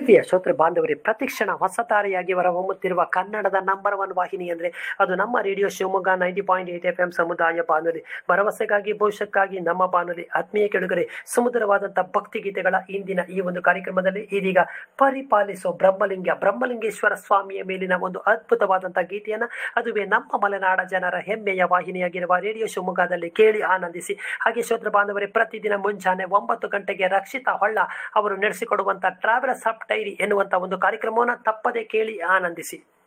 ಪ್ರಿಯ ಶ್ರೋತೃ ಬಾಂಧವರೇ ಪ್ರತಿಕ್ಷಣ ಹೊಸ ತಾರೆಯಾಗಿ ಹೊರಹೊಮ್ಮುತ್ತಿರುವ ಕನ್ನಡದ ನಂಬರ್ ಒನ್ ವಾಹಿನಿ ಅಂದರೆ ಅದು ನಮ್ಮ radio Shivamogga ninety point eight F M ಸಮುದಾಯ ಬಾನುಲಿ ಭರವಸೆಗಾಗಿ ಭವಿಷ್ಯಕ್ಕಾಗಿ ನಮ್ಮ ಬಾನುಲಿ ಆತ್ಮೀಯ ಕೆಡುಗರೆ ಸುಮಧುರವಾದಂತಹ ಭಕ್ತಿ ಗೀತೆಗಳ ಇಂದಿನ ಈ ಒಂದು ಕಾರ್ಯಕ್ರಮದಲ್ಲಿ ಇದೀಗ ಪರಿಪಾಲಿಸೋ ಬ್ರಹ್ಮಲಿಂಗ ಬ್ರಹ್ಮಲಿಂಗೇಶ್ವರ ಸ್ವಾಮಿಯ ಮೇಲಿನ ಒಂದು ಅದ್ಭುತವಾದಂತಹ ಗೀತೆಯನ್ನ ಅದುವೇ ನಮ್ಮ ಮಲೆನಾಡ ಜನರ ಹೆಮ್ಮೆಯ ವಾಹಿನಿಯಾಗಿರುವ ರೇಡಿಯೋ ಶಿವಮೊಗ್ಗದಲ್ಲಿ ಕೇಳಿ ಆನಂದಿಸಿ ಹಾಗೆ ಶ್ರೋತೃ ಬಾಂಧವರೇ ಪ್ರತಿದಿನ ಮುಂಜಾನೆ ಒಂಬತ್ತು ಗಂಟೆಗೆ ರಕ್ಷಿತಾ ಹೊಳ್ಳ ಅವರು ನಡೆಸಿಕೊಡುವಂತಹ ಟ್ರಾವೆಲರ್ಸ್ ಅಪ್ ಡೈರಿ ಎನ್ನುವಂತಹ ಒಂದು ಕಾರ್ಯಕ್ರಮವನ್ನು ತಪ್ಪದೆ ಕೇಳಿ ಆನಂದಿಸಿ